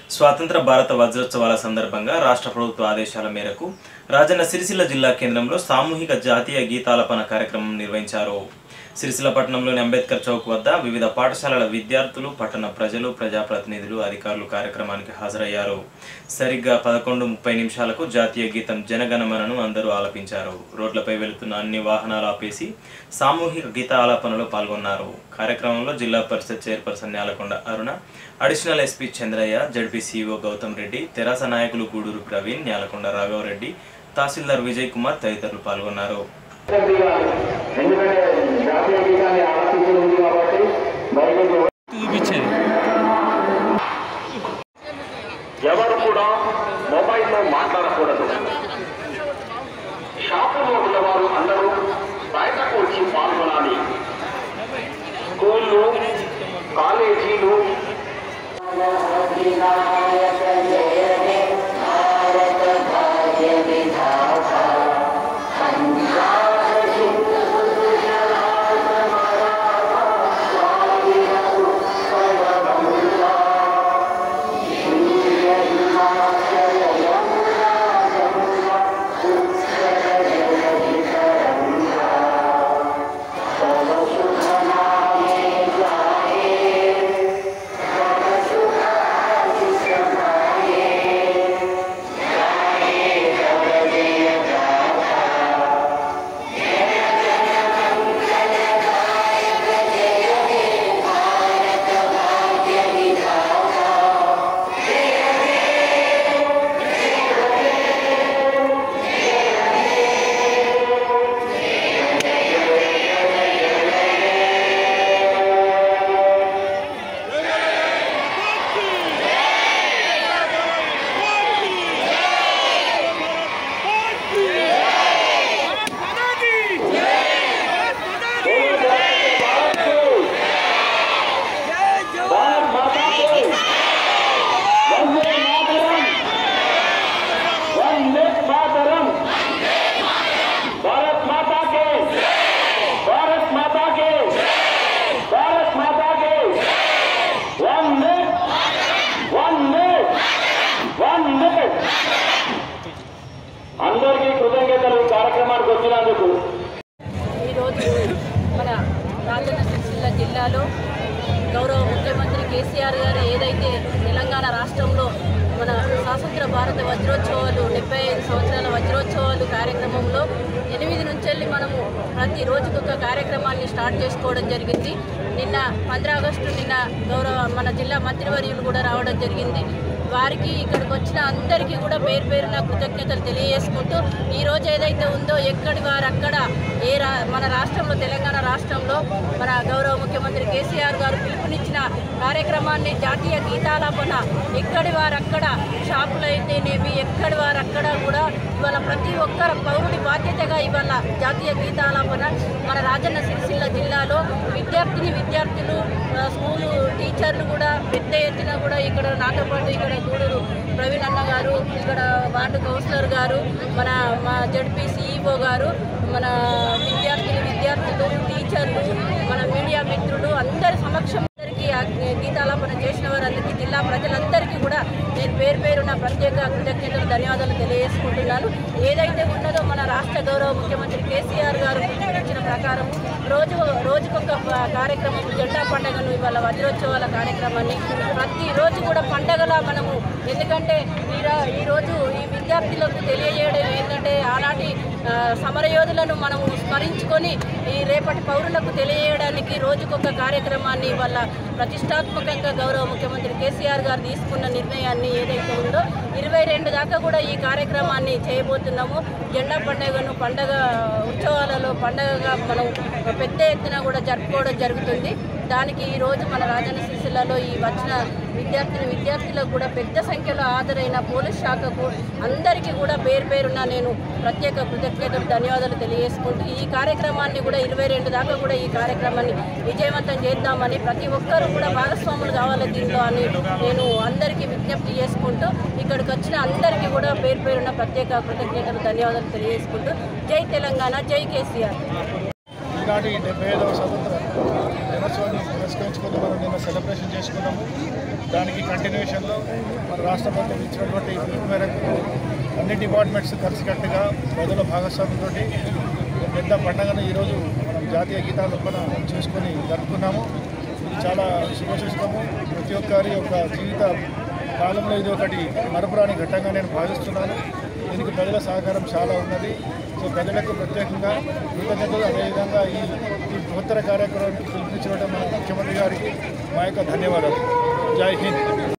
స్వాతంత్ర భారత వజ్రోత్సవాల సందర్భంగా రాష్ట్ర ప్రభుత్వ ఆదేశాల మేరకు రాజన్న సిరిసిల్ల జిల్లా కేంద్రంలో సామూహిక జాతీయ గీతాలపన కార్యక్రమం నిర్వహించారు సిరిసిల్ల పట్టణంలోని అంబేద్కర్ చౌక్ వద్ద వివిధ పాఠశాలల విద్యార్థులు పట్టణ ప్రజలు ప్రజాప్రతినిధులు అధికారులు కార్యక్రమానికి హాజరయ్యారు సరిగ్గా పదకొండు ముప్పై నిమిషాలకు జాతీయ గీతం జనగణమనను అందరూ ఆలపించారు రోడ్లపై వెళుతున్న అన్ని వాహనాలు ఆపేసి సామూహిక గీత ఆలాపనలో పాల్గొన్నారు కార్యక్రమంలో zilla parishad chairperson Nelakonda Aruna additional SP Chandraiah ZP CEO Gautam Reddy తెరాస నాయకులు గూడూరు ప్రవీణ్ నేలకొండ రాఘవరెడ్డి తహసీల్దార్ విజయ్ కుమార్ తదితరులు పాల్గొన్నారు ఎందుకంటే జాతీయ గీతాన్ని ఆలపించడం ఉంది కాబట్టి దయచేసి చూపించేది ఎవరు కూడా మొబైల్లో మాట్లాడకూడదు షాపులో ఉన్నవారు అందరూ బయటకు వచ్చి పాల్గొనాలి స్కూళ్ళు కాలేజీలు భారత్ మాతాకి వందే మాతరం వందే మాతరం భారత్ మాతాకి భారత్ మాతాకి భారత్ మాతాకి వందే వందే వందే అందరికీ కృతజ్ఞతలు ఈ కార్యక్రమానికి వచ్చినందుకు ఈరోజు మన రాజన్న సిరిసిల్ల జిల్లాలో గౌరవ ముఖ్యమంత్రి కేసీఆర్ గారు ఏదైతే తెలంగాణ రాష్ట్రంలో మన స్వాతంత్ర భారత వజ్రోత్సవాలు డెబ్బై ఐదు సంవత్సరాల వజ్రోత్సవాలు కార్యక్రమంలో ఎనిమిది నుంచి వెళ్ళి మనము ప్రతి రోజుకు ఒక కార్యక్రమాన్ని స్టార్ట్ చేసుకోవడం జరిగింది నిన్న పంద్ర ఆగస్టు నిన్న గౌరవ మన జిల్లా మంత్రివర్యులు కూడా రావడం జరిగింది వారికి ఇక్కడికి వచ్చిన అందరికీ కూడా పేరు పేరున కృతజ్ఞతలు తెలియజేసుకుంటూ ఈ రోజు ఏదైతే ఉందో ఎక్కడి వారు అక్కడ ఏ రా మన రాష్ట్రంలో తెలంగాణ రాష్ట్రంలో మన గౌరవ ముఖ్యమంత్రి కేసీఆర్ గారు పిలుపునిచ్చిన కార్యక్రమాన్ని జాతీయ గీతాలాపన ఎక్కడి వారు అక్కడ షాపులు అయితేనేమి ఎక్కడి వారు అక్కడ కూడా ఇవాళ ప్రతి ఒక్కరు పౌరుడి బాధ్యతగా ఇవాళ జాతీయ గీతాలాపన మన రాజన్న సిరిసిల్ల జిల్లాలో విద్యార్థిని విద్యార్థులు ఆ, స్కూలు టీచర్లు కూడా పెద్ద ఎత్తున కూడా ఇక్కడ నాతో పాటు ఇక్కడ గూడూరు ప్రవీణ్ అన్న గారు ఇక్కడ వార్డు కౌన్సిలర్ గారు మన మా జడ్పీ సిఇఓ గారు మన విద్యార్థులు విద్యార్థులు టీచర్లు మన మీడియా మిత్రులు అందరి సమక్షం అందరికీ ఆ గీతాలాపన చేసిన వారందరికీ జిల్లా ప్రజలందరికీ కూడా నేను పేరు పేరున ప్రత్యేక కృతజ్ఞతలు ధన్యవాదాలు తెలియజేసుకుంటున్నాను ఏదైతే ఉన్నదో మన రాష్ట్ర గౌరవ ముఖ్యమంత్రి కేసీఆర్ గారు పిలుపునిచ్చిన ప్రకారం రోజు రోజుకొక ప- కార్యక్రమం జెండా పండుగను ఇవాళ వజ్రోత్సవాల కార్యక్రమాన్ని ప్రతిరోజు కూడా పండగలా మనము ఎందుకంటే ఈ రా- ఈరోజు ఈ విద్యార్థులకు తెలియజేయడం ఏంటంటే ఆనాటి ఆ, సమరయోధులను మనము స్మరించుకొని ఈ రేపటి పౌరులకు తెలియజేయడానికి రోజుకొక కార్యక్రమాన్ని వాళ్ళ ప్రతిష్టాత్మకంగా గౌరవ ముఖ్యమంత్రి కేసీఆర్ గారు తీసుకున్న నిర్ణయాన్ని ఏదైతే ఉందో ఇరవై రెండు దాకా కూడా ఈ కార్యక్రమాన్ని చేయబోతున్నాము జెండా పండుగను పండగ ఉత్సవాలలో పండగగా మనం పెద్ద ఎత్తున కూడా జరుపుకోవడం జరుగుతుంది దానికి ఈ రోజు మన రాజన్న సిరిసిల్లలో ఈ వచ్చిన విద్యార్థిని విద్యార్థులకు కూడా పెద్ద సంఖ్యలో హాజరైన పోలీస్ శాఖకు అందరికీ కూడా పేరు పేరున నేను ప్రత్యేక కృతజ్ఞతలు ధన్యవాదాలు తెలియజేసుకుంటూ ఈ కార్యక్రమాన్ని కూడా ఇరవై రెండు దాకా కూడా ఈ కార్యక్రమాన్ని విజయవంతం చేద్దామని ప్రతి ఒక్కరూ కూడా భాగస్వాములు కావాలి దీంట్లో అని నేను అందరికీ విజ్ఞప్తి చేసుకుంటూ ఇక్కడికి వచ్చిన అందరికీ కూడా పేరు పేరున ప్రత్యేక కృతజ్ఞతలు ధన్యవాదాలు తెలియజేసుకుంటూ జై తెలంగాణ జై కేసీఆర్ ఈనాటి డెబ్బై ఐదవ స్వతంత్ర దినోత్సవాన్ని పురస్కరించుకొని మనం నిన్న సెలబ్రేషన్ చేసుకున్నాము దానికి కంటిన్యూషన్లో మన రాష్ట్ర ప్రభుత్వం ఇచ్చినటువంటి పిలుపు మేరకు అన్ని డిపార్ట్మెంట్స్ కలిసికట్టుగా ప్రజల భాగస్వామ్యంతో పెద్ద పండగను ఈరోజు మనం జాతీయ గీతాల ఒప్పన చేసుకొని జరుపుకున్నాము ఇది చాలా శుభసూచకము ప్రతి ఒక్కరి యొక్క జీవిత కాలంలో ఇది ఒకటి మరపురాని ఘట్టంగా నేను భావిస్తున్నాను దీనికి ప్రజల సహకారం చాలా ఉన్నది సో ప్రజలకు ప్రత్యేకంగా కృతజ్ఞతలు అదేవిధంగా ఈ ఈ బృహత్తర కార్యక్రమానికి పిలుపునిచ్చినటువంటి మన ముఖ్యమంత్రి గారికి మా యొక్క ధన్యవాదాలు జై హింద్